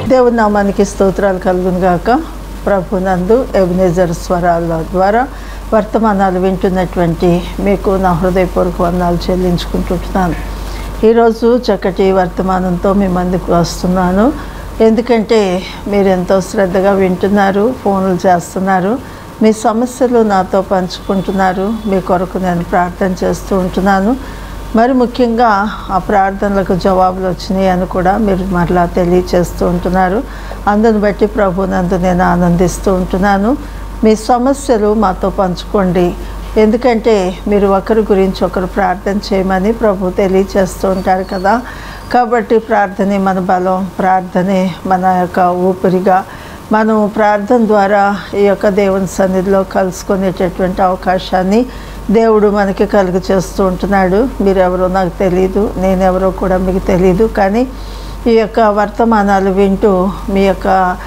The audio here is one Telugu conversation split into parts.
దేవుని నామానికి స్తోత్రాలు కలుగును గాక ప్రభు నందు ఎబినేజర్ స్వరాల ద్వారా వర్తమానాలు వింటున్నటువంటి మీకు నా హృదయపూర్వక వందనాలు చెల్లించుకుంటుంటున్నాను ఈరోజు చక్కటి వర్తమానంతో మీ మందికి వస్తున్నాను ఎందుకంటే మీరు ఎంతో శ్రద్ధగా వింటున్నారు ఫోన్లు చేస్తున్నారు మీ సమస్యలు నాతో పంచుకుంటున్నారు మీ కొరకు నేను ప్రార్థన చేస్తూ ఉంటున్నాను మరి ముఖ్యంగా ఆ ప్రార్థనలకు జవాబులు వచ్చినాయి అని కూడా మీరు మరలా తెలియచేస్తూ ఉంటున్నారు అందుని బట్టి ప్రభు నందు నేను ఆనందిస్తూ ఉంటున్నాను మీ సమస్యలు మాతో పంచుకోండి ఎందుకంటే మీరు ఒకరి గురించి ఒకరు ప్రార్థన చేయమని ప్రభు తెలియచేస్తూ ఉంటారు కదా కాబట్టి ప్రార్థనే మన బలం ప్రార్థనే మన యొక్క ఊపిరిగా మనం ప్రార్థన ద్వారా ఈ యొక్క దేవుని సన్నిధిలో కలుసుకునేటటువంటి అవకాశాన్ని దేవుడు మనకి కలుగు చేస్తూ ఉంటున్నాడు మీరెవరో నాకు తెలియదు నేనెవరో కూడా మీకు తెలియదు కానీ ఈ యొక్క వర్తమానాలు వింటూ మీ యొక్క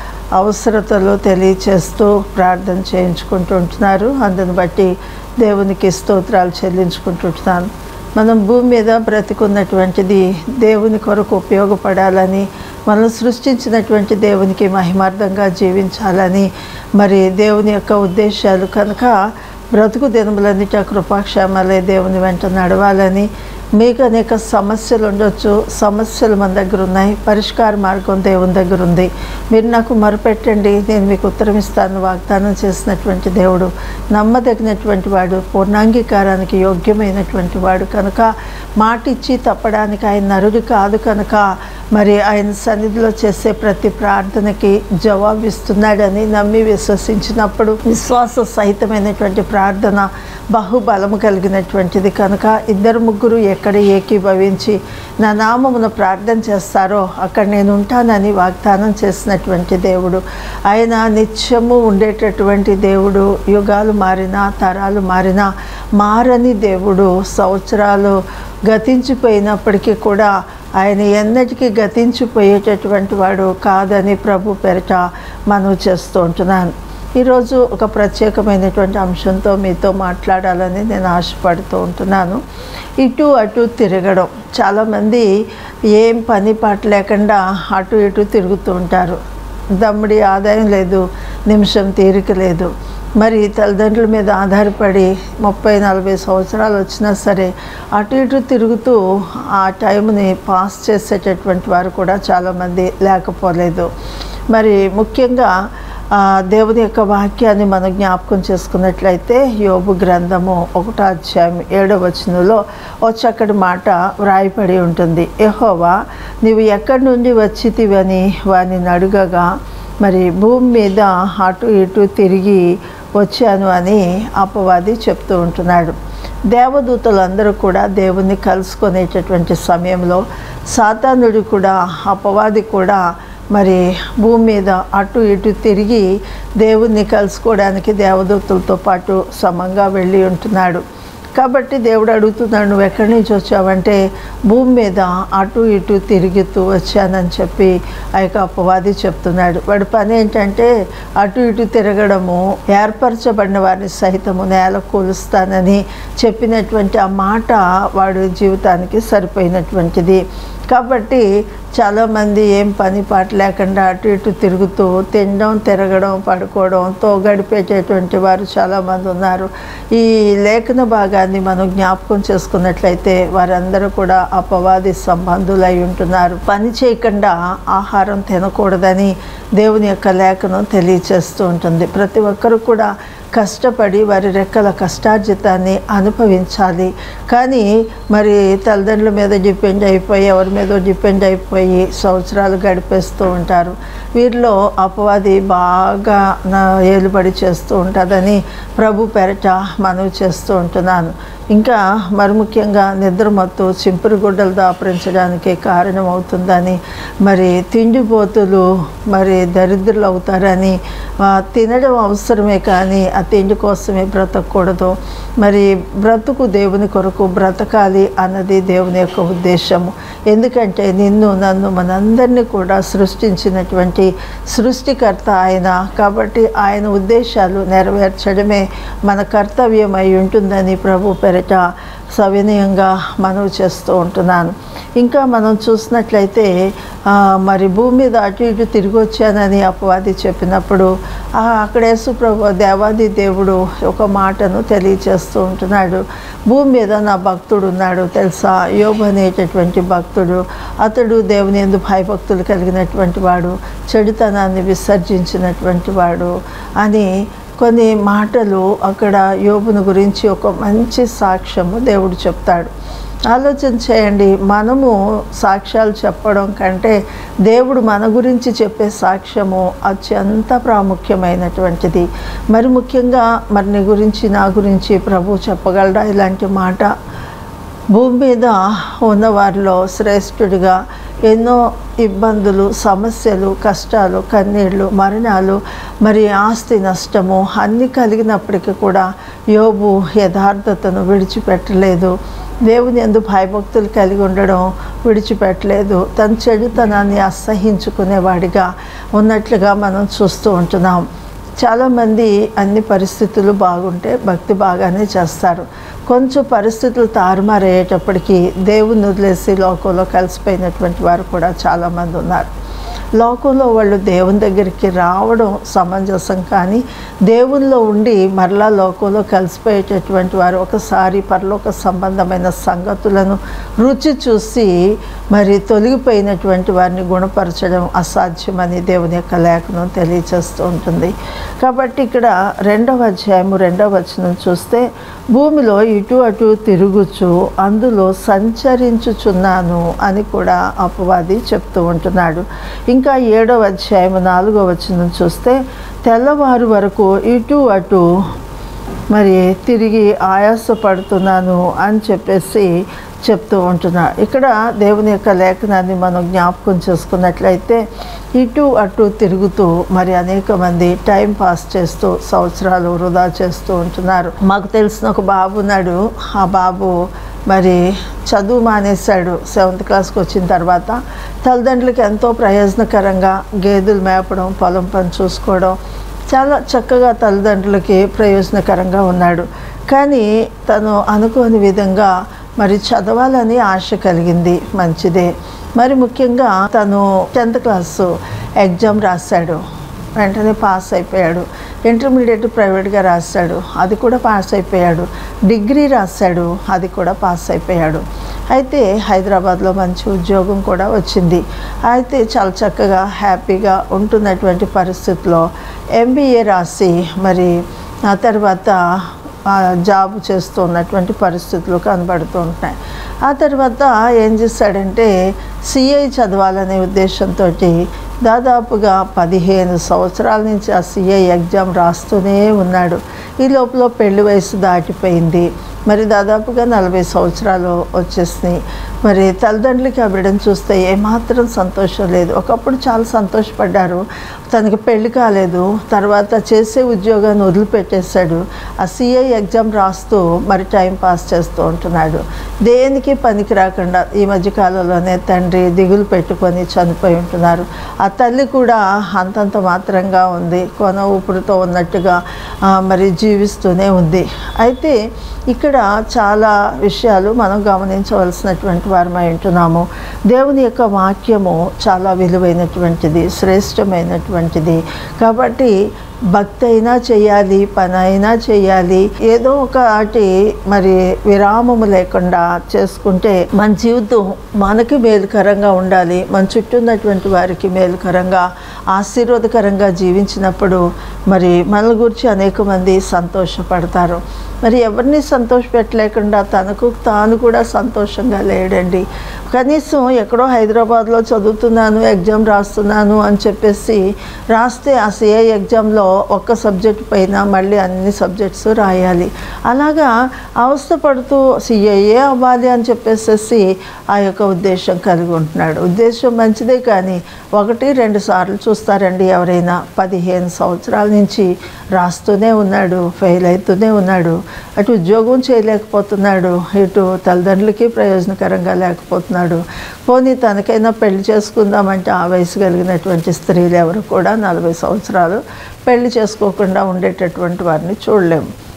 అవసరతలు తెలియచేస్తూ ప్రార్థన చేయించుకుంటూ ఉంటున్నారు అందుని బట్టి దేవునికి స్తోత్రాలు చెల్లించుకుంటుంటున్నాను మనం భూమి మీద బ్రతికున్నటువంటిది దేవుని కొరకు ఉపయోగపడాలని మనం సృష్టించినటువంటి దేవునికి మహిమార్థంగా జీవించాలని మరి దేవుని యొక్క ఉద్దేశాలు కనుక బ్రతుకు దినములన్నిటి కృపాక్షేమాలే దేవుని వెంట నడవాలని మీకు అనేక సమస్యలు ఉండొచ్చు సమస్యలు మన దగ్గర ఉన్నాయి పరిష్కార మార్గం దేవుని దగ్గర ఉంది మీరు నాకు మొరపెట్టండి నేను మీకు ఉత్తరం ఇస్తాను వాగ్దానం చేసినటువంటి దేవుడు నమ్మదగినటువంటి వాడు పూర్ణాంగీకారానికి యోగ్యమైనటువంటి వాడు కనుక మాట ఇచ్చి తప్పడానికి ఆయన నరుడు కాదు కనుక మరి ఆయన సన్నిధిలో చేసే ప్రతి ప్రార్థనకి జవాబు ఇస్తున్నాడని నమ్మి విశ్వసించినప్పుడు విశ్వాస సహితమైనటువంటి ప్రార్థన బహుబలము కలిగినటువంటిది కనుక ఇద్దరు ముగ్గురు ఎక్కడ ఏకీభవించి నా నామమును ప్రార్థన చేస్తారో అక్కడ నేను ఉంటానని వాగ్దానం చేసినటువంటి దేవుడు ఆయన నిత్యము ఉండేటటువంటి దేవుడు యుగాలు మారినా తరాలు మారినా మారని దేవుడు సంవత్సరాలు గతించిపోయినప్పటికీ కూడా ఆయన ఎన్నటికీ గతించిపోయేటటువంటి వాడు కాదని ప్రభు పెరట మనవి చేస్తూ ఉంటున్నాను ఈరోజు ఒక ప్రత్యేకమైనటువంటి అంశంతో మీతో మాట్లాడాలని నేను ఆశపడుతూ ఉంటున్నాను ఇటు అటు తిరగడం చాలామంది ఏం పని పాట లేకుండా అటు ఇటు తిరుగుతూ ఉంటారు దమ్ముడి ఆదాయం లేదు నిమిషం తీరిక లేదు మరి తల్లిదండ్రుల మీద ఆధారపడి ముప్పై నలభై సంవత్సరాలు వచ్చినా సరే అటు ఇటు తిరుగుతూ ఆ టైంని పాస్ చేసేటటువంటి వారు కూడా చాలామంది లేకపోలేదు మరి ముఖ్యంగా దేవుని యొక్క వాక్యాన్ని మనం జ్ఞాపకం చేసుకున్నట్లయితే యోబు గ్రంథము ఒకటో అధ్యాయం ఏడవ వచనంలో ఓ చక్కటి మాట వ్రాయపడి ఉంటుంది ఎహోవా నీవు ఎక్కడి నుండి వచ్చితివని వారిని అడుగగా మరి భూమి మీద అటు ఇటు తిరిగి వచ్చాను అని అపవాది చెప్తూ ఉంటున్నాడు దేవదూతలందరూ కూడా దేవుణ్ణి కలుసుకునేటటువంటి సమయంలో సాతానుడు కూడా అపవాది కూడా మరి భూమి మీద అటు ఇటు తిరిగి దేవుణ్ణి కలుసుకోవడానికి దేవదూతలతో పాటు సమంగా వెళ్ళి ఉంటున్నాడు కాబట్టి దేవుడు అడుగుతున్నాడు నువ్వు ఎక్కడి నుంచి వచ్చావంటే భూమి మీద అటు ఇటు తిరుగుతూ వచ్చానని చెప్పి ఆ యొక్క అపవాది చెప్తున్నాడు వాడి పని ఏంటంటే అటు ఇటు తిరగడము ఏర్పరచబడిన వారిని సహితము నేల కూలుస్తానని చెప్పినటువంటి ఆ మాట వాడి జీవితానికి సరిపోయినటువంటిది కాబట్టి చాలామంది ఏం పని పాట లేకుండా అటు ఇటు తిరుగుతూ తినడం తిరగడం పడుకోవడంతో గడిపేటటువంటి వారు చాలామంది ఉన్నారు ఈ లేఖన భాగాన్ని మనం జ్ఞాపకం చేసుకున్నట్లయితే వారందరూ కూడా అపవాది సంబంధులై ఉంటున్నారు పని చేయకుండా ఆహారం తినకూడదని దేవుని యొక్క లేఖనం తెలియచేస్తూ ఉంటుంది ప్రతి ఒక్కరు కూడా కష్టపడి వారి రెక్కల కష్టార్జితాన్ని అనుభవించాలి కానీ మరి తల్లిదండ్రుల మీద డిపెండ్ అయిపోయి ఎవరి మీద డిపెండ్ అయిపోయి సంవత్సరాలు గడిపేస్తూ ఉంటారు వీరిలో అపవాది బాగా నా ఏలుబడి చేస్తూ ఉంటుందని ప్రభు పెరట మనవి చేస్తూ ఉంటున్నాను ఇంకా మరి ముఖ్యంగా నిద్రమత్తు చింపురు గుడ్డలు దాపరించడానికి కారణం అవుతుందని మరి తిండిపోతులు మరి దరిద్రులు అవుతారని తినడం అవసరమే కానీ ఆ తిండి కోసమే బ్రతకూడదు మరి బ్రతుకు దేవుని కొరకు బ్రతకాలి అన్నది దేవుని యొక్క ఉద్దేశము ఎందుకంటే నిన్ను నన్ను మనందరినీ కూడా సృష్టించినటువంటి సృష్టికర్త ఆయన కాబట్టి ఆయన ఉద్దేశాలు నెరవేర్చడమే మన కర్తవ్యం అయి ఉంటుందని ప్రభు పేరిట సవినయంగా మనవి చేస్తూ ఉంటున్నాను ఇంకా మనం చూసినట్లయితే ఆ, మరి భూమి మీద అటు ఇటు తిరిగి వచ్చానని అపవాది చెప్పినప్పుడు ఆ, అక్కడ యేసు ప్రభు దేవాది దేవుడు ఒక మాటను తెలియచేస్తూ ఉంటున్నాడు భూమి మీద నా భక్తుడు ఉన్నాడు తెలుసా యోబు అనేటటువంటి భక్తుడు అతడు దేవుని ఎందు భయభక్తులు కలిగినటువంటి వాడు చెడుతనాన్ని విసర్జించినటువంటి వాడు అని కొన్ని మాటలు అక్కడ యోబుని గురించి ఒక మంచి సాక్ష్యము దేవుడు చెప్తాడు ఆలోచన చేయండి మనము సాక్ష్యాలు చెప్పడం కంటే దేవుడు మన గురించి చెప్పే సాక్ష్యము అత్యంత ప్రాముఖ్యమైనటువంటిది మరి ముఖ్యంగా మరి నీ గురించి నా గురించి ప్రభు చెప్పగలడా ఇలాంటి మాట భూమి మీద ఉన్న వారిలో శ్రేష్ఠుడిగా ఎన్నో ఇబ్బందులు సమస్యలు కష్టాలు కన్నీళ్ళు మరణాలు మరి ఆస్తి నష్టము అన్నీ కలిగినప్పటికీ కూడా యోబు యథార్థతను విడిచిపెట్టలేదు దేవుని ఎందు భయభక్తులు కలిగి ఉండడం విడిచిపెట్టలేదు తన చెడుతనాన్ని అసహించుకునేవాడిగా ఉన్నట్లుగా మనం చూస్తూ ఉంటున్నాం చాలామంది అన్ని పరిస్థితులు బాగుంటే భక్తి బాగానే చేస్తారు కొంచెం పరిస్థితులు తారుమారయ్యేటప్పటికీ దేవుని వదిలేసి లోకంలో కలిసిపోయినటువంటి వారు కూడా చాలామంది ఉన్నారు లోకంలో వాళ్ళు దేవుని దగ్గరికి రావడం సమంజసం కానీ దేవునిలో ఉండి మరలా లోకంలో కలిసిపోయేటటువంటి వారు ఒకసారి పరలోక సంబంధమైన సంగతులను రుచి చూసి మరి తొలగిపోయినటువంటి వారిని గుణపరచడం అసాధ్యమని దేవుని యొక్క లేఖనం తెలియచేస్తూ ఉంటుంది కాబట్టి ఇక్కడ రెండవ అధ్యాయము రెండవ వచనం చూస్తే భూమిలో ఇటు అటు తిరుగుచు అందులో సంచరించుచున్నాను అని కూడా అపవాది చెప్తూ ఉంటున్నాడు ఇంకా ఏడవ అధ్యాయము నాలుగో వచనం చూస్తే తెల్లవారు వరకు ఇటు అటు మరి తిరిగి ఆయాసపడుతున్నాను అని చెప్పేసి చెప్తూ ఉంటున్నా ఇక్కడ దేవుని యొక్క లేఖనాన్ని మనం జ్ఞాపకం చేసుకున్నట్లయితే ఇటు అటు తిరుగుతూ మరి అనేక మంది టైం పాస్ చేస్తూ సంవత్సరాలు వృధా చేస్తూ ఉంటున్నారు మాకు తెలిసిన ఒక బాబు ఉన్నాడు ఆ బాబు మరి చదువు మానేశాడు సెవెంత్ క్లాస్కి వచ్చిన తర్వాత తల్లిదండ్రులకి ఎంతో ప్రయోజనకరంగా గేదెలు మేపడం పొలం పని చూసుకోవడం చాలా చక్కగా తల్లిదండ్రులకి ప్రయోజనకరంగా ఉన్నాడు కానీ తను అనుకోని విధంగా మరి చదవాలని ఆశ కలిగింది మంచిదే మరి ముఖ్యంగా తను టెన్త్ క్లాసు ఎగ్జామ్ రాశాడు వెంటనే పాస్ అయిపోయాడు ఇంటర్మీడియట్ ప్రైవేట్గా రాశాడు అది కూడా పాస్ అయిపోయాడు డిగ్రీ రాశాడు అది కూడా పాస్ అయిపోయాడు అయితే హైదరాబాద్లో మంచి ఉద్యోగం కూడా వచ్చింది అయితే చాలా చక్కగా హ్యాపీగా ఉంటున్నటువంటి పరిస్థితిలో ఎంబీఏ రాసి మరి ఆ తర్వాత ఆ జాబ్ చేస్తూ ఉన్నటువంటి పరిస్థితులు కనబడుతూ ఉంటున్నాయి ఆ తర్వాత ఏం చేశాడంటే సిఐ చదవాలనే ఉద్దేశంతో దాదాపుగా పదిహేను సంవత్సరాల నుంచి ఆ సిఐ ఎగ్జామ్ రాస్తూనే ఉన్నాడు ఈ లోపల పెళ్లి వయసు దాటిపోయింది మరి దాదాపుగా నలభై సంవత్సరాలు వచ్చేసినాయి మరి తల్లిదండ్రులకి ఆ బిడ్డను చూస్తే ఏమాత్రం సంతోషం లేదు ఒకప్పుడు చాలా సంతోషపడ్డారు తనకి పెళ్లి కాలేదు తర్వాత చేసే ఉద్యోగాన్ని వదిలిపెట్టేశాడు ఆ సిఐ ఎగ్జామ్ రాస్తూ మరి టైం పాస్ చేస్తూ ఉంటున్నాడు దేనికి పనికి రాకుండా ఈ మధ్యకాలంలోనే తండ్రి దిగులు పెట్టుకొని చనిపోయి ఉంటున్నారు ఆ తల్లి కూడా అంతంత మాత్రంగా ఉంది కొన ఊపిరితో ఉన్నట్టుగా ఆ, మరి జీవిస్తూనే ఉంది అయితే ఇక్కడ చాలా విషయాలు మనం గమనించవలసినటువంటి వారమై ఉంటున్నాము దేవుని యొక్క వాక్యము చాలా విలువైనటువంటిది శ్రేష్టమైనటువంటిది కాబట్టి భక్తి అయినా చేయాలి పని అయినా చేయాలి ఏదో ఒకటి మరి విరామము లేకుండా చేసుకుంటే మన జీవితం మనకి మేలుకరంగా ఉండాలి మన చుట్టూ ఉన్నటువంటి వారికి మేలుకరంగా ఆశీర్వాదకరంగా జీవించినప్పుడు మరి మన గురించి అనేక మంది సంతోషపడతారు మరి ఎవరిని సంతోషపెట్టలేకుండా తనకు తాను కూడా సంతోషంగా లేడండి కనీసం ఎక్కడో హైదరాబాద్లో చదువుతున్నాను ఎగ్జామ్ రాస్తున్నాను అని చెప్పేసి రాస్తే ఆ సిఐ ఎగ్జామ్లో ఒక్క సబ్జెక్ట్ పైన మళ్ళీ అన్ని సబ్జెక్ట్స్ రాయాలి అలాగా అవస్థపడుతూ సిఐఏ అవ్వాలి అని చెప్పేసి ఆ యొక్క ఉద్దేశం కలిగి ఉంటున్నాడు ఉద్దేశం మంచిదే కానీ ఒకటి రెండు సార్లు చూస్తారండి ఎవరైనా పదిహేను సంవత్సరాల నుంచి రాస్తూనే ఉన్నాడు ఫెయిల్ అవుతూనే ఉన్నాడు అటు ఉద్యోగం చేయలేకపోతున్నాడు ఇటు తల్లిదండ్రులకి ప్రయోజనకరంగా లేకపోతున్నాడు పోనీ తనకైనా పెళ్లి చేసుకుందామంటే ఆ వయసు కలిగినటువంటి స్త్రీలు ఎవరు కూడా నలభై సంవత్సరాలు పెళ్లి చేసుకోకుండా ఉండేటటువంటి వారిని చూడలేము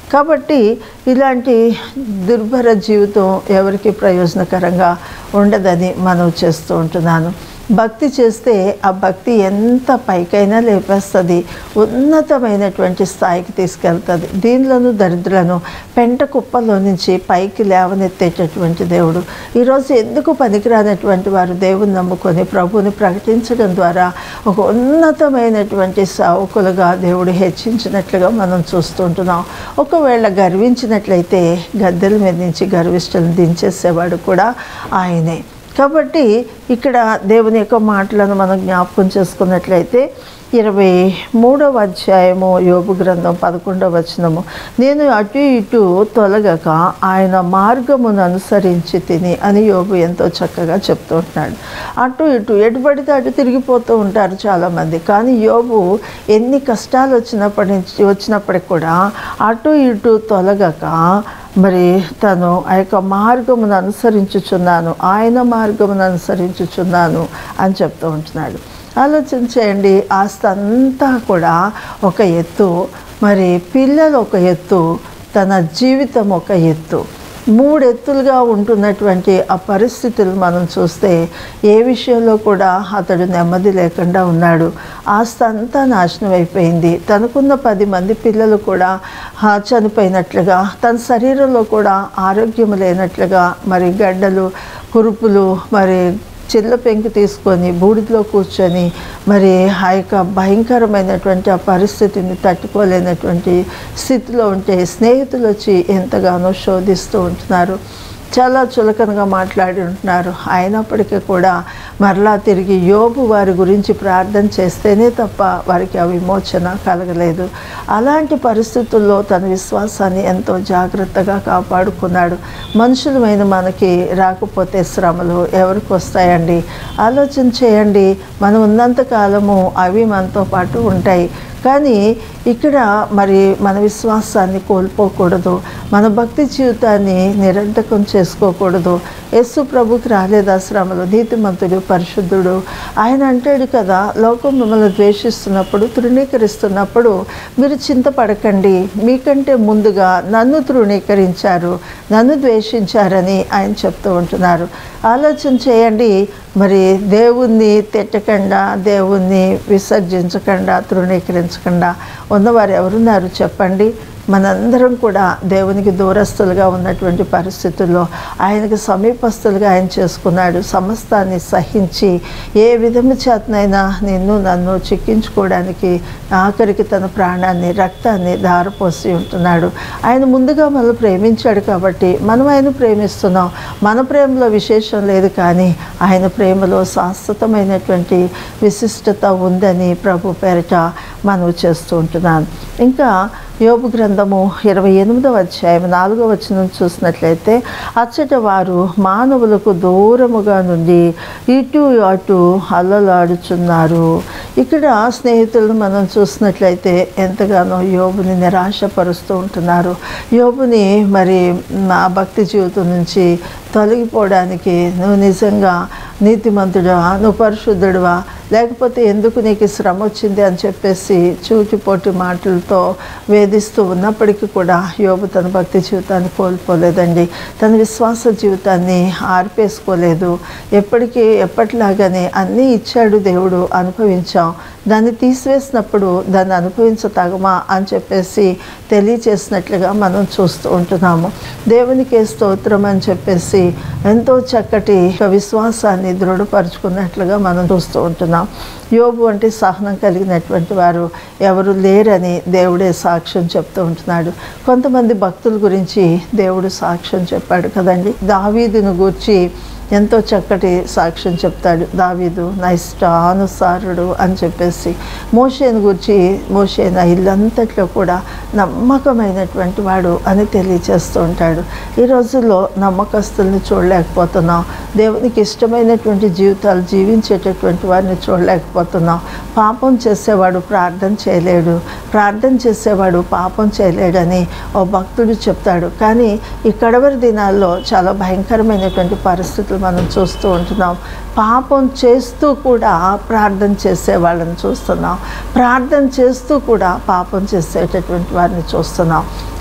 కాబట్టి ఇలాంటి దుర్భర జీవితం ఎవరికి ప్రయోజనకరంగా ఉండదని మనం చేస్తూ ఉంటున్నాను భక్తి చేస్తే ఆ భక్తి ఎంత పైకైనా లేపేస్తుంది ఉన్నతమైనటువంటి స్థాయికి తీసుకెళ్తుంది దీనిలోనూ దరిద్రులను పెంట కుప్పలో నుంచి పైకి లేవనెత్తేటటువంటి దేవుడు ఈరోజు ఎందుకు పనికిరానటువంటి వారు దేవుని నమ్ముకొని ప్రభువుని ప్రకటించడం ద్వారా ఒక ఉన్నతమైనటువంటి సావుకులుగా దేవుడు హెచ్చించినట్లుగా మనం చూస్తుంటున్నాం ఒకవేళ గర్వించినట్లయితే గద్దెల మీద నుంచి గర్విష్ఠులను దించేసేవాడు కూడా ఆయనే కాబట్టి ఇక్కడ దేవుని యొక్క మాటలను మనం జ్ఞాపకం చేసుకున్నట్లయితే ఇరవై మూడవ అధ్యాయము యోగు గ్రంథం పదకొండవ వచనము నేను అటు ఇటు తొలగక ఆయన మార్గమును అనుసరించి తిని అని యోగు ఎంతో చక్కగా చెప్తూ ఉంటున్నాడు అటు ఇటు ఎటు పడితే అటు తిరిగిపోతూ ఉంటారు చాలామంది కానీ యోగు ఎన్ని కష్టాలు వచ్చినప్పటి నుంచి వచ్చినప్పటికి కూడా అటు ఇటు తొలగక మరి తను ఆ యొక్క మార్గమును అనుసరించుచున్నాను ఆయన మార్గమును అనుసరించుచున్నాను అని చెప్తూ ఉంటున్నాడు ఆలోచన చేయండి ఆస్తి అంతా కూడా ఒక ఎత్తు మరి పిల్లలు ఒక ఎత్తు తన జీవితం ఒక ఎత్తు మూడు ఎత్తులుగా ఉంటున్నటువంటి ఆ పరిస్థితులు మనం చూస్తే ఏ విషయంలో కూడా అతడు నెమ్మది లేకుండా ఉన్నాడు ఆస్తి అంతా నాశనం అయిపోయింది తనకున్న పది మంది పిల్లలు కూడా ఆ, చనిపోయినట్లుగా తన శరీరంలో కూడా ఆరోగ్యం లేనట్లుగా మరి గడ్డలు కురుపులు మరి చిల్ల పెంకు తీసుకొని బూడిదలో కూర్చొని మరి ఆ యొక్క భయంకరమైనటువంటి ఆ పరిస్థితిని తట్టుకోలేనటువంటి స్థితిలో ఉంటే స్నేహితులు వచ్చి ఎంతగానో శోధిస్తూ ఉంటున్నారు చాలా చులకనగా మాట్లాడి ఉంటున్నారు అయినప్పటికీ కూడా మరలా తిరిగి యోబు వారి గురించి ప్రార్థన చేస్తేనే తప్ప వారికి ఆ విమోచన కలగలేదు అలాంటి పరిస్థితుల్లో తన విశ్వాసాన్ని ఎంతో జాగ్రత్తగా కాపాడుకున్నాడు మనుషులమైన మనకి రాకపోతే శ్రమలు ఎవరికి వస్తాయండి ఆలోచన చేయండి మనం ఉన్నంత కాలము అవి మనతో పాటు ఉంటాయి కానీ ఇక్కడ మరి మన విశ్వాసాన్ని కోల్పోకూడదు మన భక్తి జీవితాన్ని నిరంతకం చేసుకోకూడదు యేసు ప్రభుకి రాలేదా శ్రమలు నీతిమంతుడు పరిశుద్ధుడు ఆయన అంటాడు కదా లోకం మిమ్మల్ని ద్వేషిస్తున్నప్పుడు తృణీకరిస్తున్నప్పుడు మీరు చింతపడకండి మీకంటే ముందుగా నన్ను తృణీకరించారు నన్ను ద్వేషించారని ఆయన చెప్తూ ఉంటున్నారు ఆలోచన చేయండి మరి దేవుణ్ణి తిట్టకుండా దేవుణ్ణి విసర్జించకుండా తృణీకరించకుండా ఉన్నవారు ఎవరున్నారు చెప్పండి మనందరం కూడా దేవునికి దూరస్తులుగా ఉన్నటువంటి పరిస్థితుల్లో ఆయనకు సమీపస్తులుగా ఆయన చేసుకున్నాడు సమస్తాన్ని సహించి ఏ విధము చేతనైనా నిన్ను నన్ను చిక్కించుకోవడానికి ఆఖరికి తన ప్రాణాన్ని రక్తాన్ని ధారపోసి ఉంటున్నాడు ఆయన ముందుగా మనల్ని ప్రేమించాడు కాబట్టి మనం ఆయన ప్రేమిస్తున్నాం మన ప్రేమలో విశేషం లేదు కానీ ఆయన ప్రేమలో శాశ్వతమైనటువంటి విశిష్టత ఉందని ప్రభు పేరిట మనవి చేస్తూ ఉంటున్నాను ఇంకా యోబు గ్రంథము ఇరవై ఎనిమిదవ అధ్యాయం నాలుగవ వచనం చూసినట్లయితే అచ్చట వారు మానవులకు దూరముగా నుండి ఇటు అటు అల్లలాడుచున్నారు ఇక్కడ స్నేహితులను మనం చూసినట్లయితే ఎంతగానో యోబుని నిరాశపరుస్తూ ఉంటున్నారు యోబుని మరి నా భక్తి జీవితం నుంచి తొలగిపోవడానికి నువ్వు నిజంగా నీతిమంతుడా నువ్వు పరిశుద్ధుడువా లేకపోతే ఎందుకు నీకు ఈ శ్రమ వచ్చింది అని చెప్పేసి చూటిపోటి మాటలతో వేధిస్తూ ఉన్నప్పటికీ కూడా యోబు తన భక్తి జీవితాన్ని కోల్పోలేదండి తన విశ్వాస జీవితాన్ని ఆర్పేసుకోలేదు ఎప్పటికీ ఎప్పటిలాగానే అన్నీ ఇచ్చాడు దేవుడు అనుభవించాం దాన్ని తీసివేసినప్పుడు దాన్ని అనుభవించతగమా అని చెప్పేసి తెలియచేసినట్లుగా మనం చూస్తూ ఉంటున్నాము దేవునికే స్తోత్రం అని చెప్పేసి ఎంతో చక్కటి ఒక విశ్వాసాన్ని దృఢపరుచుకున్నట్లుగా మనం చూస్తూ ఉంటున్నాం యోబు అంటే సహనం కలిగినటువంటి వారు ఎవరు లేరని దేవుడే సాక్ష్యం చెప్తూ ఉంటున్నాడు కొంతమంది భక్తుల గురించి దేవుడు సాక్ష్యం చెప్పాడు కదండి దావీదును గూర్చి ఎంతో చక్కటి సాక్ష్యం చెప్తాడు దావీదు నా ఇష్టానుసారుడు అని చెప్పేసి మోషేను గురించి మోషే నా ఇల్లంతట్లో కూడా నమ్మకమైనటువంటి వాడు అని తెలియచేస్తూ ఉంటాడు ఈ రోజుల్లో నమ్మకస్తుల్ని చూడలేకపోతున్నాం దేవునికి ఇష్టమైనటువంటి జీవితాలు జీవించేటటువంటి వారిని చూడలేకపోతున్నాం పాపం చేసేవాడు ప్రార్థన చేయలేడు ప్రార్థన చేసేవాడు పాపం చేయలేడని ఓ భక్తుడు చెప్తాడు కానీ ఈ కడవరి దినాల్లో చాలా భయంకరమైనటువంటి పరిస్థితులు మనం చూస్తూ ఉంటున్నాం పాపం చేస్తూ కూడా ప్రార్థన చేసే వాళ్ళని చూస్తున్నాం ప్రార్థన చేస్తూ కూడా పాపం చేసేటటువంటి వారిని చూస్తున్నాం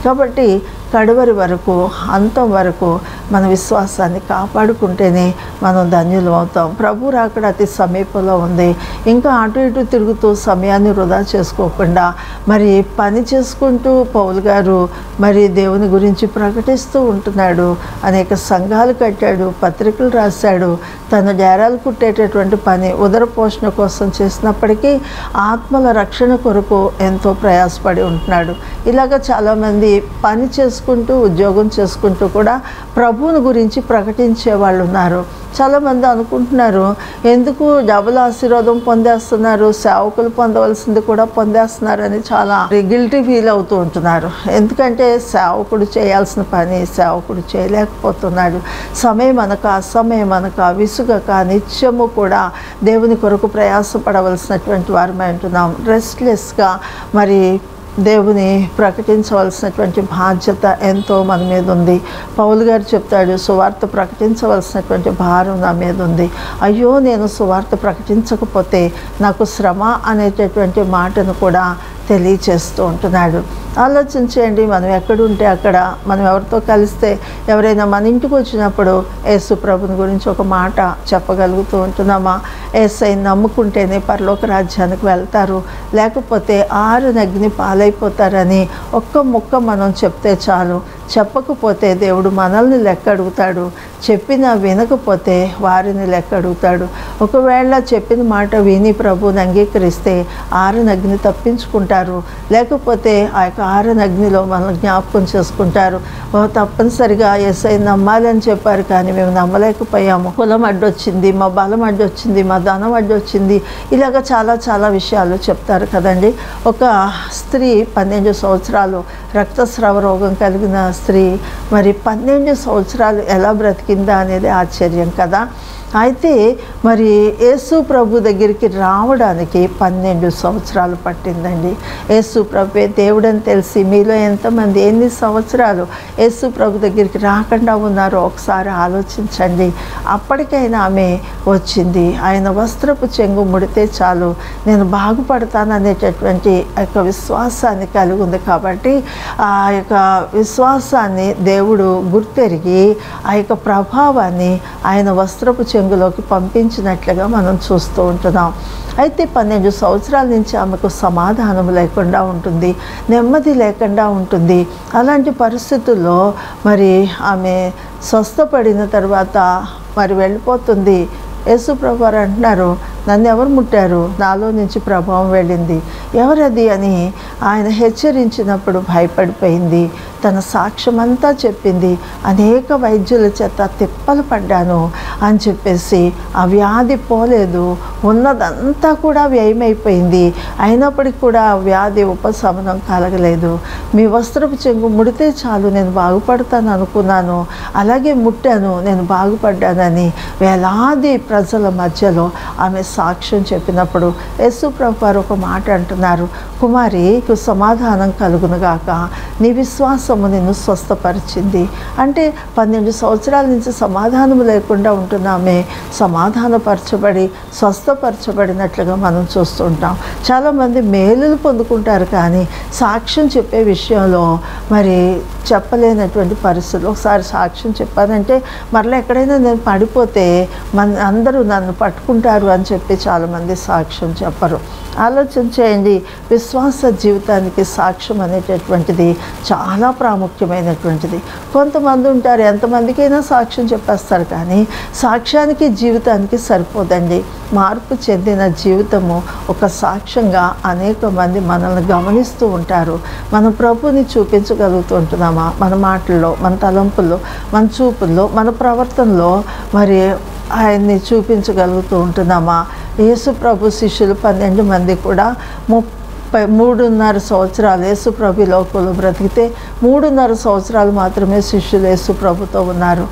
కాబట్టి కడవరి వరకు అంతం వరకు మన విశ్వాసాన్ని కాపాడుకుంటేనే మనం ధన్యులు అవుతాం ప్రభు రాకడ అతి సమీపంలో ఉంది ఇంకా అటు ఇటు తిరుగుతూ సమయాన్ని వృధా చేసుకోకుండా మరి పని చేసుకుంటూ పౌలు గారు మరి దేవుని గురించి ప్రకటిస్తూ ఉంటున్నాడు అనేక సంఘాలు కట్టాడు పత్రికలు రాశాడు తన డేరాలు కుట్టేటటువంటి పని ఉదర పోషణ కోసం చేసినప్పటికీ ఆత్మల రక్షణ కొరకు ఎంతో ప్రయాసపడి ఉంటున్నాడు ఇలాగ చాలామంది పని చేసుకుంటూ ఉద్యోగం చేసుకుంటూ కూడా ప్రభువుని గురించి ప్రకటించే వాళ్ళు ఉన్నారు చాలామంది అనుకుంటున్నారు ఎందుకు డబుల్ ఆశీర్వాదం పొందేస్తున్నారు సేవకులు పొందవలసింది కూడా పొందేస్తున్నారని చాలా గిల్టీ ఫీల్ అవుతూ ఉంటున్నారు ఎందుకంటే సేవకుడు చేయాల్సిన పని సేవకుడు చేయలేకపోతున్నాడు సమయం అనక అసమయం అనక విసుగక నిత్యము కూడా దేవుని కొరకు ప్రయాసపడవలసినటువంటి వారమై ఉంటున్నాం రెస్ట్లెస్గా మరి దేవుని ప్రకటించవలసినటువంటి బాధ్యత ఎంతో మన మీద ఉంది పౌలు గారు చెప్తాడు సువార్త ప్రకటించవలసినటువంటి భారం నా మీద ఉంది అయ్యో నేను సువార్త ప్రకటించకపోతే నాకు శ్రమ అనేటటువంటి మాటను కూడా తెలియచేస్తూ ఉంటున్నాడు ఆలోచించేయండి మనం ఎక్కడుంటే అక్కడ మనం ఎవరితో కలిస్తే ఎవరైనా మన ఇంటికి వచ్చినప్పుడు యేసు ప్రభుని గురించి ఒక మాట చెప్పగలుగుతూ ఉంటున్నామా ఏసైని నమ్ముకుంటేనే పరలోక రాజ్యానికి వెళ్తారు లేకపోతే ఆరు నగ్ని పాలైపోతారని ఒక్క ముక్క మనం చెప్తే చాలు చెప్పకపోతే దేవుడు మనల్ని లెక్క అడుగుతాడు చెప్పిన వినకపోతే వారిని లెక్క అడుగుతాడు ఒకవేళ చెప్పిన మాట విని ప్రభుని అంగీకరిస్తే ఆరని అగ్ని తప్పించుకుంటారు లేకపోతే ఆ యొక్క ఆరని అగ్నిలో మనల్ని జ్ఞాపకం చేసుకుంటారు ఓ తప్పనిసరిగా ఎస్ఐ నమ్మాలని చెప్పారు కానీ మేము నమ్మలేకపోయాము కులం అడ్డొచ్చింది మా బలం అడ్డొచ్చింది మా ధనం అడ్డొచ్చింది ఇలాగ చాలా చాలా విషయాలు చెప్తారు కదండి ఒక స్త్రీ పన్నెండు సంవత్సరాలు రక్తస్రావ రోగం కలిగిన స్త్రీ మరి పన్నెండు సంవత్సరాలు ఎలా బ్రతికిందా అనేది ఆశ్చర్యం కదా అయితే మరి యేసు ప్రభు దగ్గరికి రావడానికి పన్నెండు సంవత్సరాలు పట్టిందండి యేసు ప్రభు దేవుడని తెలిసి మీలో ఎంతమంది ఎన్ని సంవత్సరాలు యేసు ప్రభు దగ్గరికి రాకుండా ఉన్నారో ఒకసారి ఆలోచించండి అప్పటికైనా ఆమె వచ్చింది ఆయన వస్త్రపు చెంగు ముడితే చాలు నేను బాగుపడతాననేటటువంటి ఆ యొక్క విశ్వాసాన్ని కలిగి ఉంది కాబట్టి ఆ యొక్క విశ్వాసాన్ని దేవుడు గుర్తెరిగి ఆ యొక్క ప్రభావాన్ని ఆయన వస్త్రపు చెంగులోకి పంపించినట్లుగా మనం చూస్తూ ఉంటున్నాం అయితే పన్నెండు సంవత్సరాల నుంచి ఆమెకు సమాధానం లేకుండా ఉంటుంది నెమ్మది లేకుండా ఉంటుంది అలాంటి పరిస్థితుల్లో మరి ఆమె స్వస్థపడిన తర్వాత మరి వెళ్ళిపోతుంది యేసు ప్రభు వారు అంటున్నారు నన్ను ఎవరు ముట్టారు నాలో నుంచి ప్రభావం వెళ్ళింది ఎవరది అని ఆయన హెచ్చరించినప్పుడు భయపడిపోయింది తన సాక్ష్యం అంతా చెప్పింది అనేక వైద్యుల చేత తిప్పలు పడ్డాను అని చెప్పేసి ఆ వ్యాధి పోలేదు ఉన్నదంతా కూడా వ్యయమైపోయింది అయినప్పటికీ కూడా ఆ వ్యాధి ఉపశమనం కలగలేదు మీ వస్త్రపు చెంగు ముడితే చాలు నేను బాగుపడతాను అనుకున్నాను అలాగే ముట్టాను నేను బాగుపడ్డానని వేలాది ప్రజల మధ్యలో ఆమె సాక్ష్యం చెప్పినప్పుడు యేసు ప్రభు వారు ఒక మాట అంటున్నారు కుమారి నీకు సమాధానం కలుగునుగాక నీ విశ్వాసము నిన్ను స్వస్థపరిచింది అంటే పన్నెండు సంవత్సరాల నుంచి సమాధానం లేకుండా ఉంటున్నామే సమాధానపరచబడి స్వస్థపరచబడినట్లుగా మనం చూస్తుంటాం చాలామంది మేలులు పొందుకుంటారు కానీ సాక్ష్యం చెప్పే విషయంలో మరి చెప్పలేనటువంటి పరిస్థితులు ఒకసారి సాక్ష్యం చెప్పానంటే మరలా ఎక్కడైనా నేను పడిపోతే మన అందరూ నన్ను పట్టుకుంటారు అని చెప్పి చాలామంది సాక్ష్యం చెప్పరు ఆలోచన చేయండి విశ్వాస జీవితానికి సాక్ష్యం అనేటటువంటిది చాలా ప్రాముఖ్యమైనటువంటిది కొంతమంది ఉంటారు ఎంతమందికైనా సాక్ష్యం చెప్పేస్తారు కానీ సాక్ష్యానికి జీవితానికి సరిపోదండి మార్పు చెందిన జీవితము ఒక సాక్ష్యంగా అనేక మంది మనల్ని గమనిస్తూ ఉంటారు మన ప్రభుని చూపించగలుగుతూ ఉంటున్నామా మన మాటల్లో మన తలంపుల్లో మన చూపుల్లో మన ప్రవర్తనలో మరి ఆయన్ని చూపించగలుగుతూ ఉంటున్నామా యేసు ప్రభు శిష్యులు పన్నెండు మంది కూడా ముప్పై మూడున్నర సంవత్సరాలు యేసు ప్రభు లోకంలో బ్రతికితే మూడున్నర సంవత్సరాలు మాత్రమే శిష్యులు యేసు ప్రభుతో ఉన్నారు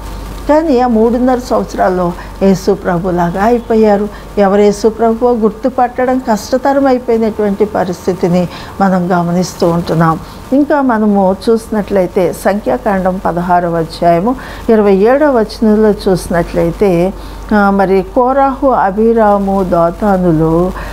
కానీ ఆ మూడున్నర సంవత్సరాల్లో యేసు ప్రభులాగా అయిపోయారు ఎవరు యేసు ప్రభువో గుర్తుపట్టడం కష్టతరం అయిపోయినటువంటి పరిస్థితిని మనం గమనిస్తూ ఉంటున్నాం ఇంకా మనము చూసినట్లయితే సంఖ్యాకాండం పదహారవ అధ్యాయము ఇరవై ఏడవ వచనంలో చూసినట్లయితే ఆ, మరి కోరాహు అభిరాము దోతానులు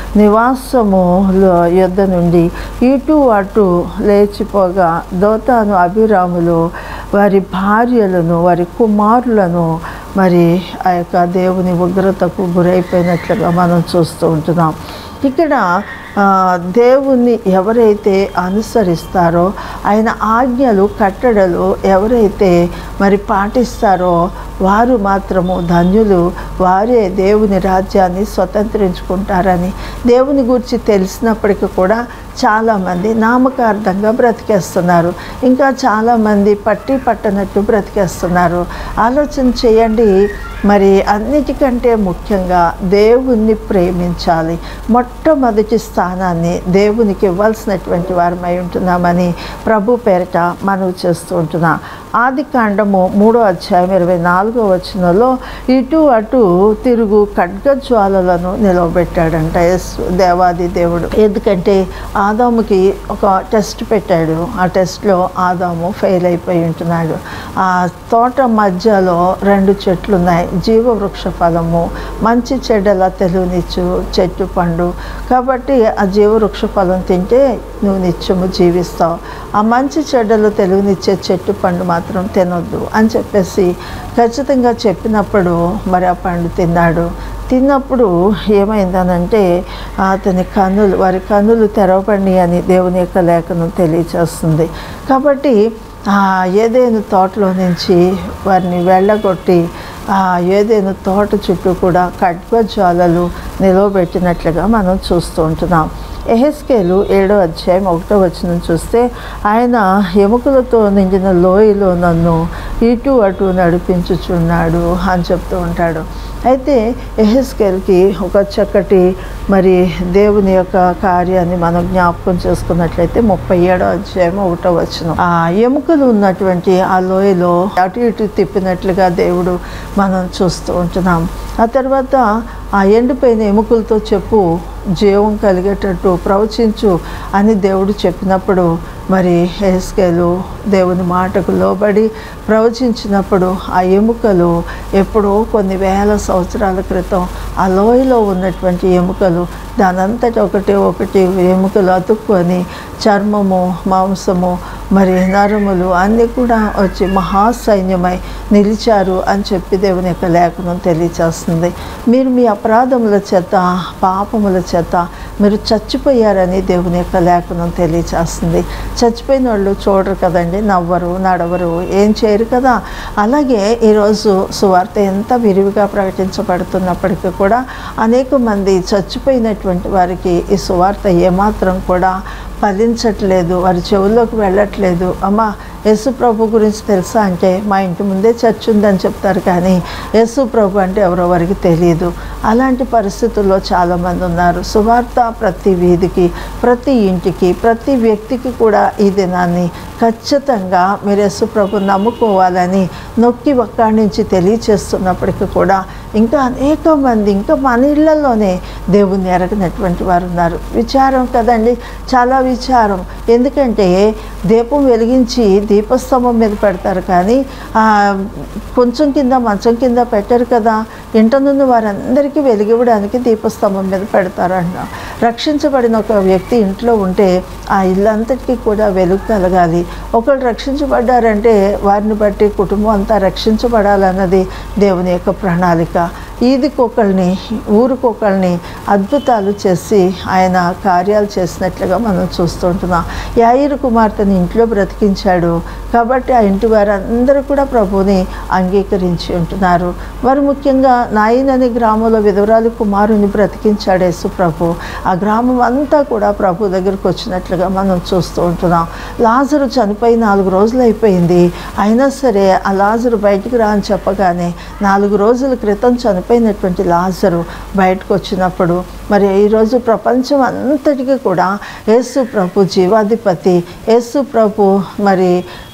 నివాసము యుద్ధ నుండి ఇటు అటు లేచిపోగా దోతాను అభిరాములు వారి భార్యలను వారి కుమారులను మరి ఆ యొక్క దేవుని ఉగ్రతకు గురైపోయినట్లుగా మనం చూస్తూ ఉంటున్నాం ఇక్కడ ఆ, దేవుణ్ణి ఎవరైతే అనుసరిస్తారో ఆయన ఆజ్ఞలు కట్టడలు ఎవరైతే మరి పాటిస్తారో వారు మాత్రము ధన్యులు వారే దేవుని రాజ్యాన్ని స్వతంత్రించుకుంటారని దేవుని గురించి తెలిసినప్పటికీ కూడా చాలామంది నామకార్థంగా బ్రతికేస్తున్నారు ఇంకా చాలామంది పట్టి పట్టనట్టు బ్రతికేస్తున్నారు ఆలోచన చేయండి మరి అన్నిటికంటే ముఖ్యంగా దేవుణ్ణి ప్రేమించాలి మొట్టమొదటి స్థానాన్ని దేవునికి ఇవ్వాల్సినటువంటి వారమై ఉంటున్నామని ప్రభు పేరిట మనవి చేస్తూ ఉంటున్నా ఆది కాండము మూడో అధ్యాయం ఇరవై నాలుగో వచనంలో ఇటు అటు తిరుగు ఖడ్గజ్వాలలను నిలవబెట్టాడంట యేసు దేవాది దేవుడు ఎందుకంటే ఆదాముకి ఒక టెస్ట్ పెట్టాడు ఆ టెస్ట్లో ఆదాము ఫెయిల్ అయిపోయి ఉంటున్నాడు ఆ తోట మధ్యలో రెండు చెట్లు ఉన్నాయి జీవవృక్ష ఫలము మంచి చెడ్డల తెలుగునిచ్చు చెట్టు పండు కాబట్టి ఆ జీవవృక్ష ఫలం తింటే నువ్వు నిత్యము జీవిస్తావు ఆ మంచి చెడ్డలు తెలుగునిచ్చే చెట్టు పండు మాత్రం తినొద్దు అని చెప్పేసి ఖచ్చితంగా చెప్పినప్పుడు మరి ఆ పండు తిన్నాడు తిన్నప్పుడు ఏమైందనంటే అతని కన్నులు వారి కన్నులు తెరవబడి అని దేవుని యొక్క లేఖనం తెలియచేస్తుంది కాబట్టి ఆ ఏదేను తోటలో నుంచి వారిని వెళ్ళగొట్టి ఆ ఏదేను తోట చుట్టూ కూడా ఖడ్గజ్వాలలు నిలవబెట్టినట్లుగా మనం చూస్తూ ఉంటున్నాం ఎహెస్కేలు ఏడో అధ్యాయం ఒకటో వచనం చూస్తే ఆయన ఎముకలతో నిండిన లోయలో నన్ను ఇటు అటు నడిపించుచున్నాడు అని చెప్తూ ఉంటాడు అయితే ఎహెస్కేల్కి ఒక చక్కటి మరి దేవుని యొక్క కార్యాన్ని మనం జ్ఞాపకం చేసుకున్నట్లయితే ముప్పై ఏడో అధ్యాయం ఒకటో వచనం ఆ ఎముకలు ఉన్నటువంటి ఆ లోయలో అటు ఇటు తిప్పినట్లుగా దేవుడు మనం చూస్తూ ఉంటున్నాం ఆ తర్వాత ఆ ఎండిపోయిన ఎముకలతో చెప్పు జీవం కలిగేటట్టు ప్రవచించు అని దేవుడు చెప్పినప్పుడు మరి హెస్కేలు దేవుని మాటకు లోబడి ప్రవచించినప్పుడు ఆ ఎముకలు ఎప్పుడో కొన్ని వేల సంవత్సరాల క్రితం ఆ లోయలో ఉన్నటువంటి ఎముకలు దానంతట ఒకటి ఒకటి ఎముకలు అతుక్కొని చర్మము మాంసము మరి నరములు అన్నీ కూడా వచ్చి మహాసైన్యమై నిలిచారు అని చెప్పి దేవుని యొక్క లేఖనం తెలియచేస్తుంది మీరు మీ అపరాధముల చేత పాపముల చేత మీరు చచ్చిపోయారని దేవుని యొక్క లేఖనం తెలియచేస్తుంది చచ్చిపోయిన వాళ్ళు చూడరు కదండి నవ్వరు నడవరు ఏం చేయరు కదా అలాగే ఈరోజు సువార్త ఎంత విరివిగా ప్రకటించబడుతున్నప్పటికీ కూడా అనేక మంది చచ్చిపోయినటువంటి వారికి ఈ సువార్త ఏమాత్రం కూడా ఫలించట్లేదు వారి చెవుల్లోకి వెళ్ళట్లేదు అమ్మ యేసు ప్రభు గురించి తెలుసా అంటే మా ఇంటి ముందే చర్చ్ ఉందని చెప్తారు కానీ యేసు ప్రభు అంటే ఎవరో వారికి తెలియదు అలాంటి పరిస్థితుల్లో చాలామంది ఉన్నారు సువార్త ప్రతి వీధికి ప్రతి ఇంటికి ప్రతి వ్యక్తికి కూడా ఈ దినాన్ని ఖచ్చితంగా మీరు యేసు ప్రభు నమ్ముకోవాలని నొక్కి ఒక్కడి నుంచి తెలియచేస్తున్నప్పటికీ కూడా ఇంకా అనేక మంది ఇంకా మన ఇళ్లలోనే దేవుణ్ణి ఎరగనటువంటి వారు ఉన్నారు విచారం కదండి చాలా విచారం ఎందుకంటే దీపం వెలిగించి దీపస్తంభం మీద పెడతారు కానీ ఆ, కొంచెం కింద మంచం కింద పెట్టరు కదా ఇంట నుండి వారందరికీ వెలిగివ్వడానికి దీపస్తంభం మీద పెడతారంట రక్షించబడిన ఒక వ్యక్తి ఇంట్లో ఉంటే ఆ ఇల్లంతటికీ కూడా వెలుగు కలగాలి ఒకళ్ళు రక్షించబడ్డారంటే వారిని బట్టి కుటుంబం అంతా రక్షించబడాలన్నది దేవుని యొక్క ప్రణాళిక ఈదికొకళ్ళని ఊరికొకళ్ళని అద్భుతాలు చేసి ఆయన కార్యాలు చేసినట్లుగా మనం చూస్తుంటున్నాం యాయిరు కుమార్తెని ఇంట్లో బ్రతికించాడు కాబట్టి ఆ ఇంటి వారందరూ కూడా ప్రభువుని అంగీకరించి ఉంటున్నారు వారు ముఖ్యంగా నాయిన్ అనే గ్రామంలో విధవరాలు కుమారుని బ్రతికించాడు యేసు ప్రభు ఆ గ్రామం అంతా కూడా ప్రభు దగ్గరికి వచ్చినట్లుగా మనం చూస్తూ ఉంటున్నాం లాజరు చనిపోయి నాలుగు రోజులు అయిపోయింది అయినా సరే ఆ లాజరు బయటికి రా అని చెప్పగానే నాలుగు రోజుల క్రితం చనిపోయినటువంటి లాజరు బయటకు వచ్చినప్పుడు మరి ఈరోజు ప్రపంచం అంతటికీ కూడా యేసు ప్రభు జీవాధిపతి యేసు ప్రభు మరి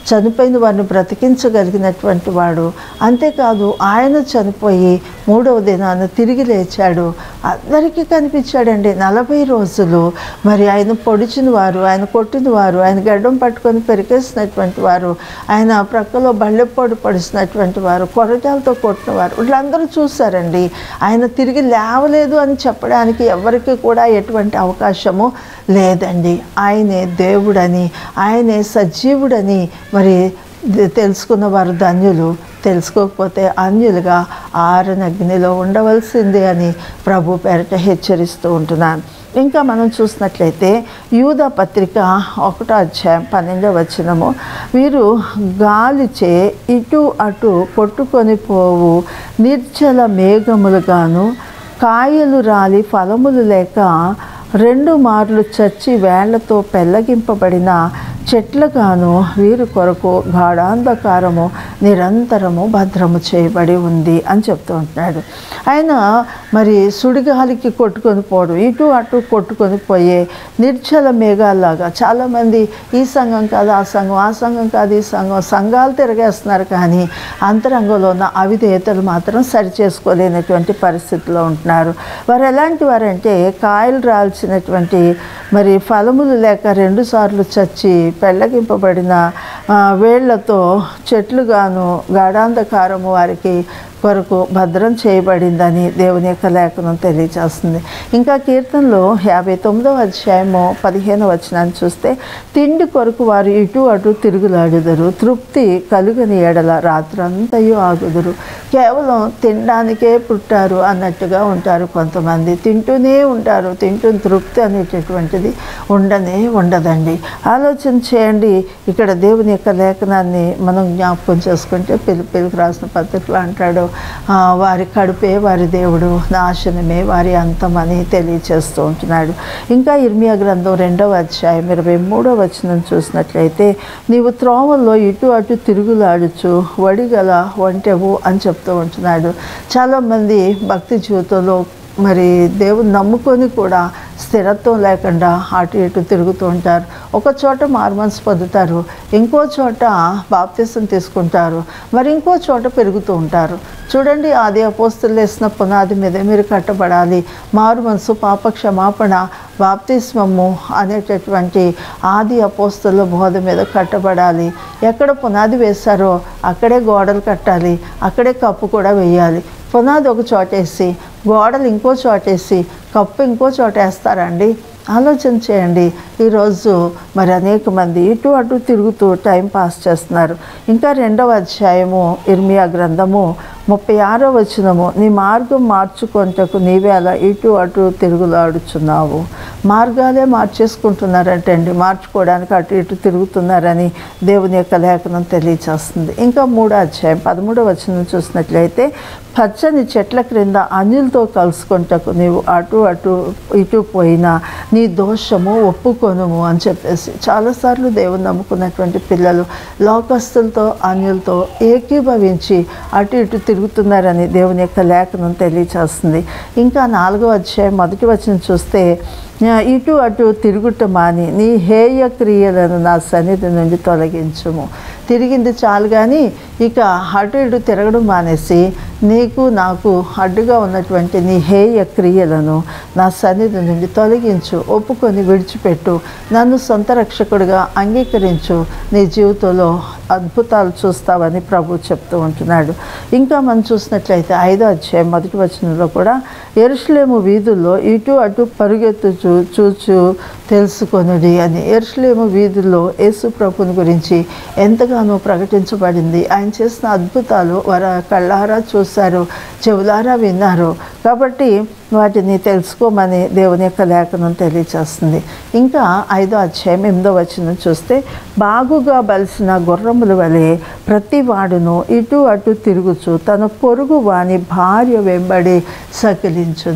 చనిపోయిన వారిని బ్రతికించగలిగినటువంటి వాడు అంతేకాదు ఆయన చనిపోయి మూడవ దినాన తిరిగి లేచాడు అందరికీ కనిపించాడండి నలభై రోజులు మరి ఆయన పొడిచిన వారు ఆయన కొట్టిన వారు ఆయన గడ్డం పట్టుకొని పెరికేసినటువంటి వారు ఆయన ప్రక్కలో బళ్ళెప్పొడి పడిసినటువంటి వారు కొరటాలతో కొట్టిన వారు వీళ్ళందరూ చూశారండి ఆయన తిరిగి లేవలేదు అని చెప్పడానికి ఎవరికి కూడా ఎటువంటి అవకాశము లేదండి ఆయనే దేవుడని ఆయనే సజీవుడని మరి ది- తెలుసుకున్న వారు ధన్యులు తెలుసుకోకపోతే అన్యులుగా ఆరని అగ్నిలో ఉండవలసిందే అని ప్రభు పేరట హెచ్చరిస్తూ ఉంటున్నాను ఇంకా మనం చూసినట్లయితే యూద పత్రిక ఒకటో అధ్యాయం పన్నెండవ వచనము వీరు గాలిచే ఇటు అటు కొట్టుకొని పోవు నిర్జల మేఘములుగాను కాయలు రాలి ఫలములు లేక రెండు మార్లు చచ్చి వేళ్లతో పెళ్ళగింపబడిన చెట్లుగాను వీరి కొరకు గాఢాంధకారము నిరంతరము భద్రము చేయబడి ఉంది అని చెప్తూ ఉంటున్నాడు ఆయన మరి సుడిగాలికి కొట్టుకొని పోవడం ఇటు అటు కొట్టుకొని పోయే నిర్జల మేఘాల్లాగా చాలామంది ఈ సంఘం కాదు ఆ సంఘం ఆ సంఘం కాదు ఈ సంఘం సంఘాలు తిరగేస్తున్నారు కానీ అంతరంగంలో ఉన్న అవిధేయతలు మాత్రం సరి చేసుకోలేనటువంటి పరిస్థితిలో ఉంటున్నారు వారు ఎలాంటి వారంటే కాయలు రాల్చినటువంటి మరి ఫలములు లేక రెండుసార్లు చచ్చి పెళ్ళగింపబడిన ఆ, వేళ్లతో చెట్లుగాను గాఢాంధకారము వారికి కొరకు భద్రం చేయబడిందని దేవుని యొక్క లేఖనం తెలియజేస్తుంది ఇంకా కీర్తనలో యాభై తొమ్మిదవ అధ్యాయము పదిహేను వచనాన్ని చూస్తే తిండి కొరకు వారు ఇటు అటు తిరుగులాడుదరు తృప్తి కలుగని ఎడల రాత్రంతయు ఆగుదురు కేవలం తినడానికే పుట్టారు అన్నట్టుగా ఉంటారు కొంతమంది తింటూనే ఉంటారు తింటూ తృప్తి అనేటటువంటిది ఉండనే ఉండదండి ఆలోచన చేయండి ఇక్కడ దేవుని యొక్క లేఖనాన్ని మనం జ్ఞాపకం చేసుకుంటే పిలిపిలికి రాసిన పత్రికలో అంటాడు ఆ, వారి కడుపే వారి దేవుడు నాశనమే వారి అంతమని తెలియచేస్తూ ఉంటున్నాడు ఇంకా ఇర్మియా గ్రంథం రెండవ అధ్యాయం ఇరవై మూడవ వచనం చూసినట్లయితే నీవు త్రోవల్లో ఇటు అటు తిరుగులాడుచు వడిగల వంటెవు అని చెప్తూ ఉంటున్నాడు చాలామంది భక్తి జీవితంలో మరి దేవుని నమ్ముకొని కూడా స్థిరత్వం లేకుండా అటు ఇటు తిరుగుతూ ఉంటారు ఒక చోట మార్మన్స్ పొందుతారు ఇంకో చోట బాప్తిసం తీసుకుంటారు మరి ఇంకో చోట పెరుగుతూ ఉంటారు చూడండి ఆది అపోస్తులు వేసిన పునాది మీద మీరు కట్టబడాలి మారు మనసు పాప క్షమాపణ బాప్తిస్మము అనేటటువంటి ఆది అపోస్తుల బోధ మీద కట్టబడాలి ఎక్కడ పునాది వేశారో అక్కడే గోడలు కట్టాలి అక్కడే కప్పు కూడా వేయాలి పునాది ఒక చోటేసి గోడలు ఇంకో చోటేసి కప్పు ఇంకో చోట వేస్తారండి ఆలోచన చేయండి ఈరోజు మరి అనేక మంది ఇటు అటు తిరుగుతూ టైం పాస్ చేస్తున్నారు ఇంకా రెండవ అధ్యాయము ఇర్మియా గ్రంథము ముప్పై ఆరో వచనము నీ మార్గం మార్చుకొంటకు నీవే అలా ఇటు అటు తిరుగులాడుచున్నావు మార్గాలే మార్చేసుకుంటున్నారంటే అండి మార్చుకోవడానికి అటు ఇటు తిరుగుతున్నారని దేవుని యొక్క లేఖనం తెలియచేస్తుంది ఇంకా మూడో అధ్యాయం పదమూడో వచనం చూసినట్లయితే పచ్చని చెట్ల క్రింద అన్యులతో కలుసుకుంటకు నీవు అటు అటు ఇటు పోయినా నీ దోషము ఒప్పుకొనుము అని చెప్పేసి చాలాసార్లు దేవుని నమ్ముకున్నటువంటి పిల్లలు లోకస్తులతో అన్యులతో ఏకీభవించి అటు ఇటు తిరుగుతున్నారని దేవుని యొక్క లేఖనం తెలియచేస్తుంది ఇంకా నాలుగో అధ్యాయం మొదటి వచనం చూస్తే ఆ, ఇటు అటు తిరుగుట మాని నీ హేయ క్రియలను నా సన్నిధి నుండి తొలగించుము తిరిగింది చాలు కానీ ఇక అటు ఇటు తిరగడం మానేసి నీకు నాకు అడ్డుగా ఉన్నటువంటి నీ హేయ క్రియలను నా సన్నిధి నుండి తొలగించు ఒప్పుకొని విడిచిపెట్టు నన్ను సొంత రక్షకుడిగా అంగీకరించు నీ జీవితంలో అద్భుతాలు చూస్తావని ప్రభు చెప్తూ ఉంటున్నాడు ఇంకా మనం చూసినట్లయితే ఐదో అధ్యాయం మొదటి వచనంలో కూడా ఎరుషులేము వీధుల్లో ఇటు అటు పరుగెత్తుచు చూచు తెలుసుకొనుడి అని ఎరుషులేము వీధుల్లో యేసు ప్రభుని గురించి ఎంతగానో ప్రకటించబడింది ఆయన చేసిన అద్భుతాలు వారు కళ్ళారా చూశారు చెవులారా విన్నారు కాబట్టి వాటిని తెలుసుకోమని దేవుని యొక్క లేఖనం తెలియచేస్తుంది ఇంకా ఐదో అధ్యాయం ఎనిమిదో వచనం చూస్తే బాగుగా బలిసిన గుర్రముల వలె ప్రతి వాడును ఇటు అటు తిరుగుచు తన పొరుగు వాని భార్య వెంబడి సకిలించును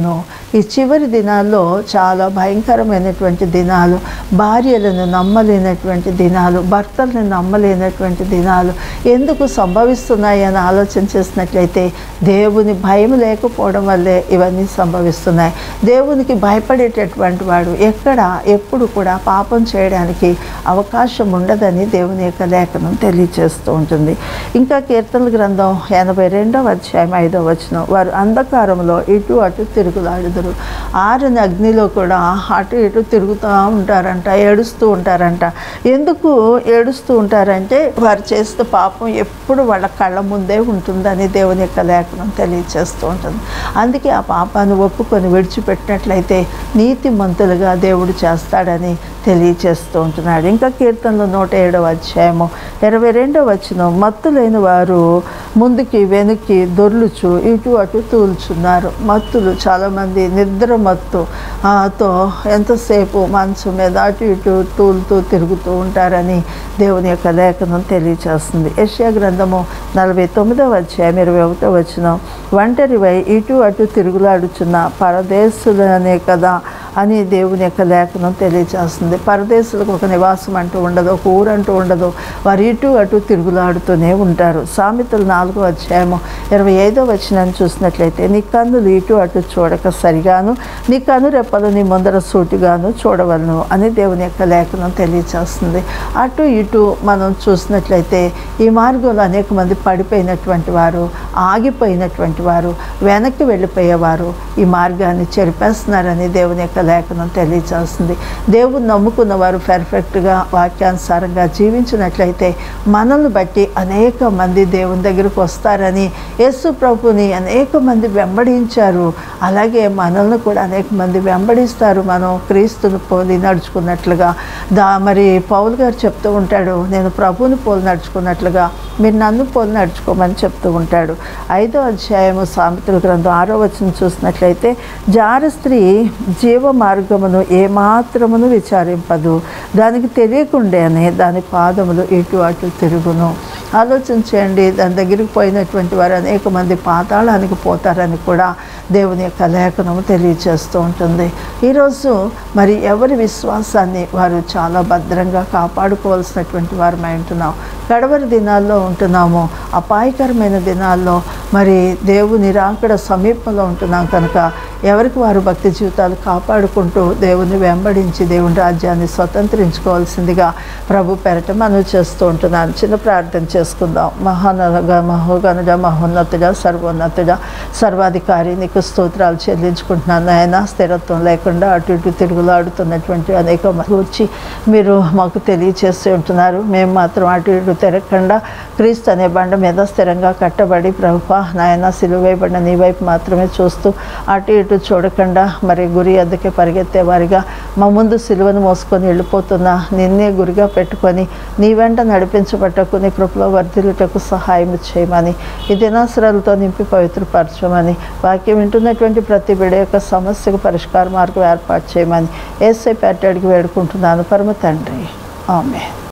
ఈ చివరి దినాల్లో చాలా భయంకరమైనటువంటి దినాలు భార్యలను నమ్మలేనటువంటి దినాలు భర్తలను నమ్మలేనటువంటి దినాలు ఎందుకు సంభవిస్తున్నాయి అని ఆలోచన చేసినట్లయితే దేవుని భయం లేకపోవడం వల్లే ఇవన్నీ సంభవిస్తున్నాయి దేవునికి భయపడేటటువంటి వాడు ఎక్కడ ఎప్పుడు కూడా పాపం చేయడానికి అవకాశం ఉండదని దేవుని యొక్క లేఖనం తెలియచేస్తూ ఉంటుంది ఇంకా కీర్తన గ్రంథం ఎనభై రెండవ అధ్యాయం ఐదవ వచనం వారు అంధకారంలో ఇటు అటు తిరుగులాడుదురు ఆరని అగ్నిలో కూడా అటు ఇటు తిరుగుతూ ఉంటారంట ఏడుస్తూ ఉంటారంట ఎందుకు ఏడుస్తూ ఉంటారంటే వారు చేస్తే పాపం ఎప్పుడు వాళ్ళ కళ్ళ ముందే ఉంటుందని దేవుని యొక్క లేఖనం తెలియచేస్తూ ఉంటుంది అందుకే ఆ పాపాన్ని ఒప్పుకొని విడిచిపెట్టినట్లయితే నీతిమంతులుగా దేవుడు చేస్తాడని తెలియచేస్తూ ఉంటున్నాడు ఇంకా కీర్తనలు నూట ఏడవ అధ్యాయము ఇరవై రెండవ వచ్చిన మత్తు లేని వారు ముందుకి వెనుక్కి దొర్లుచు ఇటు అటు తూల్చున్నారు మత్తులు చాలామంది నిద్ర మత్తు ఆ, తో ఎంతసేపు మంచం మీద అటు ఇటు తూలుతూ తిరుగుతూ ఉంటారని దేవుని యొక్క లేఖనం తెలియచేస్తుంది యెషయా గ్రంథము నలభై తొమ్మిదవ అధ్యాయం ఇరవై ఒకటో వచ్చిన ఒంటరివై ఇటు అటు తిరుగులాడుచున్న పరదేశులనే కదా అని దేవుని యొక్క లేఖనం తెలియజేస్తుంది పరదేశులకు ఒక నివాసం అంటూ ఉండదు ఒక ఊరు అంటూ ఉండదు వారు ఇటు అటు తిరుగులాడుతూనే ఉంటారు సామెతలు నాలుగో అధ్యాయము ఇరవై ఐదో వచనాన్ని చూసినట్లయితే నీ కన్నులు ఇటు అటు చూడక సరిగాను నీ కన్ను రెప్పలు నీ ముందర సూటిగాను చూడవలను అని దేవుని యొక్క లేఖనం తెలియజేస్తుంది అటు ఇటు మనం చూసినట్లయితే ఈ మార్గంలో అనేక మంది పడిపోయినటువంటి వారు ఆగిపోయినటువంటి వారు వెనక్కి వెళ్ళిపోయేవారు ఈ మార్గాన్ని చెరిపేస్తున్నారని దేవుని యొక్క లేఖనం తెలియజేస్తుంది దేవుని నమ్ముకున్న వారు పర్ఫెక్ట్గా వాక్యానుసారంగా జీవించినట్లయితే మనల్ని బట్టి అనేక మంది దేవుని దగ్గరకు వస్తారని యేసు ప్రభుని అనేక మంది వెంబడించారు అలాగే మనల్ని కూడా అనేక మంది వెంబడిస్తారు మనం క్రీస్తుని పోలి నడుచుకున్నట్లుగా దా మరి పౌల్ గారు చెప్తూ ఉంటాడు నేను ప్రభుని పోలి నడుచుకున్నట్లుగా మీరు నన్ను పోలి నడుచుకోమని చెప్తూ ఉంటాడు ఐదో అధ్యాయము సామెతల గ్రంథం ఆరో వచనం చూసినట్లయితే జార స్త్రీ జీవ మార్గమును ఏమాత్రమును విచారింపదు దానికి తెలియకుండానే దాని పాదములు ఇటు అటు తిరుగును ఆలోచన చేయండి దాని దగ్గరికి పోయినటువంటి వారు అనేక మంది పాతాళానికి పోతారని కూడా దేవుని యొక్క లేఖనము తెలియచేస్తూ ఉంటుంది ఈరోజు మరి ఎవరి విశ్వాసాన్ని వారు చాలా భద్రంగా కాపాడుకోవాల్సినటువంటి వారమై ఉంటున్నాం గడవరి దినాల్లో ఉంటున్నాము అపాయకరమైన దినాల్లో మరి దేవుని రాకడ సమీపంలో ఉంటున్నాం కనుక ఎవరికి వారు భక్తి జీవితాలు కాపాడుకుంటూ దేవుని వెంబడించి దేవుని రాజ్యాన్ని స్వతంత్రించుకోవాల్సిందిగా ప్రభు పెరట మనవి చేస్తూ ఉంటున్నాను చిన్న ప్రార్థన చేసుకుందాం మహానగా మహోగనుడ మహోన్నతుడ సర్వోన్నతుడ సర్వాధికారి నీకు స్తోత్రాలు చెల్లించుకుంటున్నాను ఆయన స్థిరత్వం లేకుండా అటు ఇటు తిరుగులాడుతున్నటువంటి అనేక మంది వచ్చి మీరు మాకు తెలియచేస్తూ ఉంటున్నారు మేము మాత్రం అటు ఇటు తిరగకుండా క్రీస్తు అనే బండ మీద స్థిరంగా కట్టబడి ప్రభు నాయన సిలువేయబడిన నీ వైపు మాత్రమే చూస్తూ అటు ఇటు చూడకుండా మరి గురి అద్దకే పరిగెత్తే వారిగా మా ముందు సిలువను మోసుకొని వెళ్ళిపోతున్న నిన్నే గురిగా పెట్టుకొని నీ వెంట నడిపించబట్టకు నీ కృపలో వర్ధిల్లుటకు సహాయం చేయమని ఈ దినాసరాలతో నింపి పవిత్రపరచమని వాక్యం వింటున్నటువంటి ప్రతి బిడ యొక్క సమస్యకు పరిష్కార మార్గం ఏర్పాటు చేయమని ఏసై పెట్టడికి వేడుకుంటున్నాను పరమ తండ్రి ఆమె